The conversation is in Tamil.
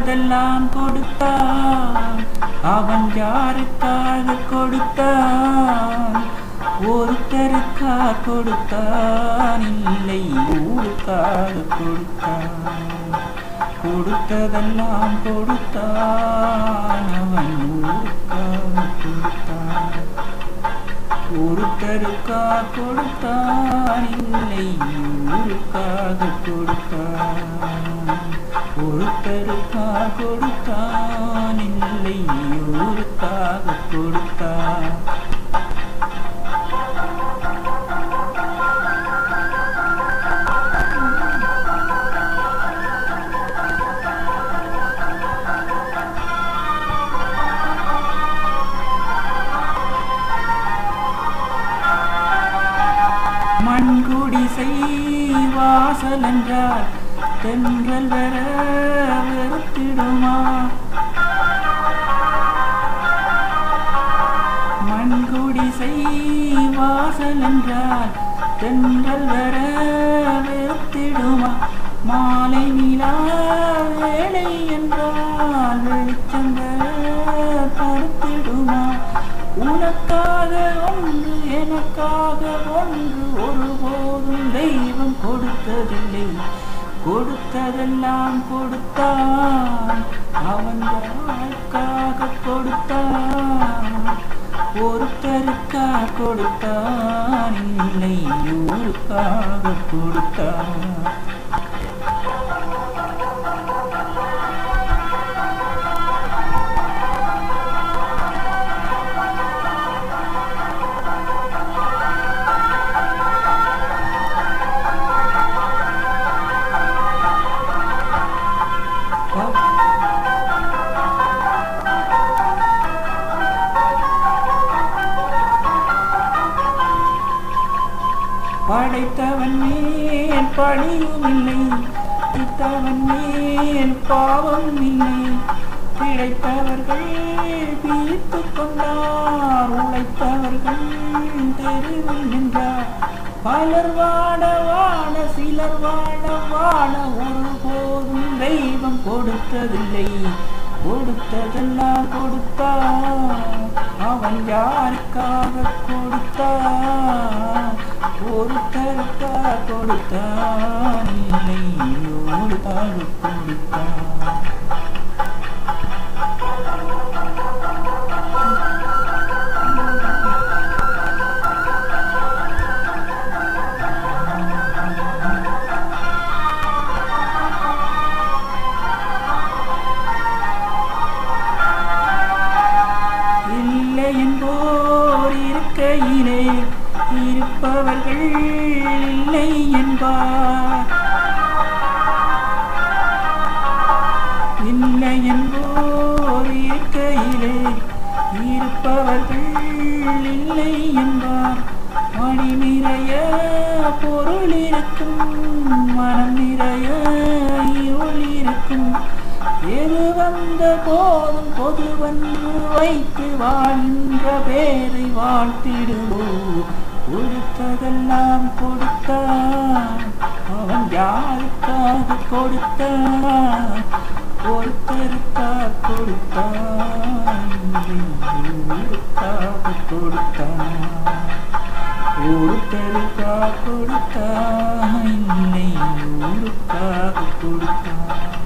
கொடுத்ததெல்லாம் கொடுத்தான் அவன் யாருக்காக கொடுத்தான் ஒருத்தருக்கா கொடுத்தான் இல்லை ஊருக்காக கொடுத்தான் கொடுத்ததெல்லாம் கொடுத்தான் அவன் ஊருக்காக கொடுத்தான் ஒருத்தருக்கா கொடுத்தான் இல்லை ஊருக்காக கொடுத்தான் ஒருத்தருக்கா கொடுத்தான் இல்லை ஊருக்காக கொடுத்தான் மண்குடிசை வாசல் என்றால் தென்றல் வர வெறுத்திடுமா மண்குடிசை வாசல் என்றால் தென்றல் வர வெறுத்திடுமா மாலை நிலா வேலை என்றால் வெளிச்சங்கள் தடுத்திடுமா உனக்காக ஒன்று எனக்காக ஒன்று ஒருபோதும் தெய்வம் கொடுத்ததில்லை கொடுத்ததெல்லாம் கொடுத்தான் அவன் யாருக்காக கொடுத்தான் ஒருத்தருக்கா கொடுத்தான் இல்லை ஊருக்காக கொடுத்தான் படைத்தவன் மேல் பழியும் இல்லை பித்தவன் மேல் பாவம் இல்லை கிடைத்தவர்கள் பிரித்து கொண்டார் உழைத்தவர்கள் தெருவில் நின்றார் பலர் வாட வாட சிலர் வாட வாட ஒருபோதும் தெய்வம் கொடுத்ததில்லை கொடுத்ததெல்லாம் கொடுத்தான் அவன் யாருக்காக கொடுத்தான் ஒருத்தருக்காக கொடுத்தான் இல்லை ஒருக்காக கொடுத்தான் இல்லை என்போர் இருக்கையிலே இருப்பவர்கள் இல்லை என்பார் இல்லை என்போர் இருக்கையிலே இருப்பவர்கள் இல்லை என்பார் மணி நிறைய பொருள் இருக்கும் மனம் நிறைய இருள் இருக்கும் எது வந்த போதும் பொதுவன்று வைத்து வாழ்கின்ற பேரை வாழ்த்திடுவோம் கொடுத்ததெல்லாம் கொடுத்தான் அவன் யாருக்காக கொடுத்தான் ஒருத்தருக்காக கொடுத்தான் ஊருக்காக கொடுத்தான் ஒருத்தருக்காக கொடுத்தான் இல்லை ஊருக்காக கொடுத்தான்